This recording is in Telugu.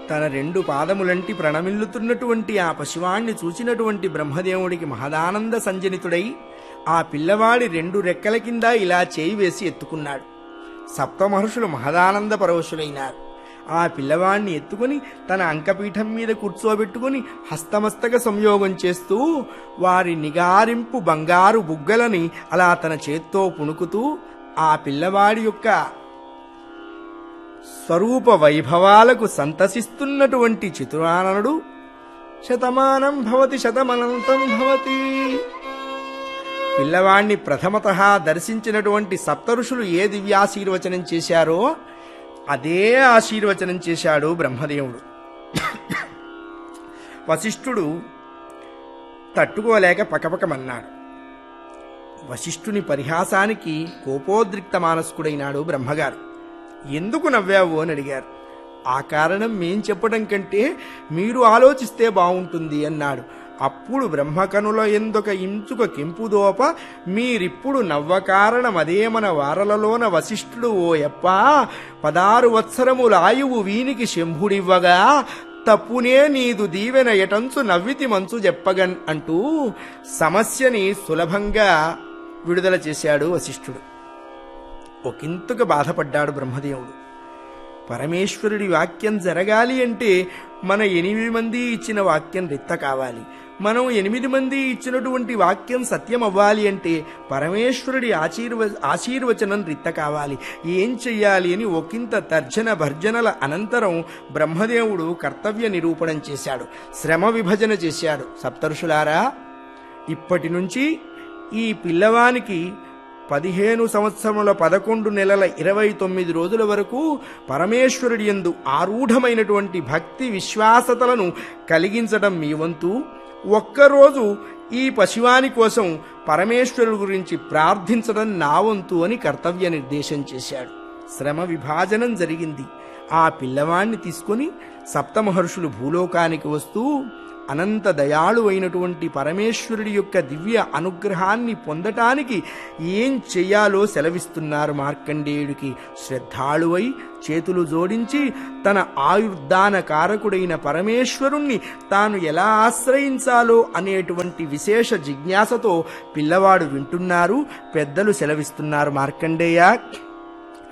తన రెండు పాదములంటి ప్రణమిల్లుతున్నటువంటి ఆ పశువాణ్ణి చూచినటువంటి బ్రహ్మదేవుడికి మహదానంద సంజనితుడై ఆ పిల్లవాడి రెండు రెక్కల కింద ఇలా చేయి వేసి ఎత్తుకున్నాడు సప్తమహర్షులు మహదానంద పరవశులైనారు ఆ పిల్లవాణ్ణి ఎత్తుకుని తన అంకపీఠం మీద కూర్చోబెట్టుకుని హస్తమస్తక సంయోగం చేస్తూ వారి నిగారింపు బంగారు బుగ్గలని అలా తన చేత్తో పుణుకుతూ ఆ పిల్లవాడి యొక్క స్వరూప వైభవాలకు సంతసిస్తున్నటువంటి చితురాననుడు శతమానం భవతి శతమనంతం భవతి పిల్లవాణ్ణి ప్రథమత దర్శించినటువంటి సప్తఋషులు ఏ దివ్యాశీర్వచనం చేశారో అదే ఆశీర్వచనం చేశాడు బ్రహ్మదేవుడు వశిష్ఠుడు తట్టుకోలేక పకపకమన్నాడు వశిష్ఠుని పరిహాసానికి కోపోద్రిక్త మానస్కుడైనాడు బ్రహ్మగారు ఎందుకు నవ్వావు అని అడిగారు ఆ కారణం మేం చెప్పడం కంటే మీరు ఆలోచిస్తే బావుంటుంది అన్నాడు అప్పుడు బ్రహ్మకనుల ఎందుక ఇంచుక కెంపుదోప మీరిప్పుడు నవ్వ కారణం అదే మన వారలలోన వశిష్ఠుడు ఓ యప్పా పదారు వత్సరముల ఆయువు వీనికి శంభుడివ్వగా తప్పునే నీదు దీవెన ఎటంచు నవ్వితి మంచు చెప్పగన్ అంటూ సమస్యని సులభంగా విడుదల చేశాడు వశిష్ఠుడు ఒకంతగా బాధపడ్డాడు బ్రహ్మదేవుడు పరమేశ్వరుడి వాక్యం జరగాలి అంటే మన ఎనిమిది మంది ఇచ్చిన వాక్యం రిత్త కావాలి మనం ఎనిమిది మంది ఇచ్చినటువంటి వాక్యం సత్యం అవ్వాలి అంటే పరమేశ్వరుడి ఆశీర్వ ఆశీర్వచనం రిత్త కావాలి ఏం చెయ్యాలి అని ఒకంత తర్జన భర్జనల అనంతరం బ్రహ్మదేవుడు కర్తవ్య నిరూపణం చేశాడు శ్రమ విభజన చేశాడు సప్తరుషులారా ఇప్పటి నుంచి ఈ పిల్లవానికి పదిహేను సంవత్సరముల పదకొండు నెలల ఇరవై తొమ్మిది రోజుల వరకు పరమేశ్వరుడి యందు ఆరూఢమైనటువంటి భక్తి విశ్వాసతలను కలిగించడం మీ వంతు ఒక్కరోజు ఈ పశువాని కోసం పరమేశ్వరుడు గురించి ప్రార్థించడం నా వంతు అని కర్తవ్య నిర్దేశం చేశాడు శ్రమ విభాజనం జరిగింది ఆ పిల్లవాణ్ణి తీసుకుని సప్తమహర్షులు భూలోకానికి వస్తూ అనంత దయాళు అయినటువంటి పరమేశ్వరుడి యొక్క దివ్య అనుగ్రహాన్ని పొందటానికి ఏం చెయ్యాలో సెలవిస్తున్నారు మార్కండేయుడికి శ్రద్ధాళువై చేతులు జోడించి తన ఆయుర్దాన కారకుడైన పరమేశ్వరుణ్ణి తాను ఎలా ఆశ్రయించాలో అనేటువంటి విశేష జిజ్ఞాసతో పిల్లవాడు వింటున్నారు పెద్దలు సెలవిస్తున్నారు మార్కండేయ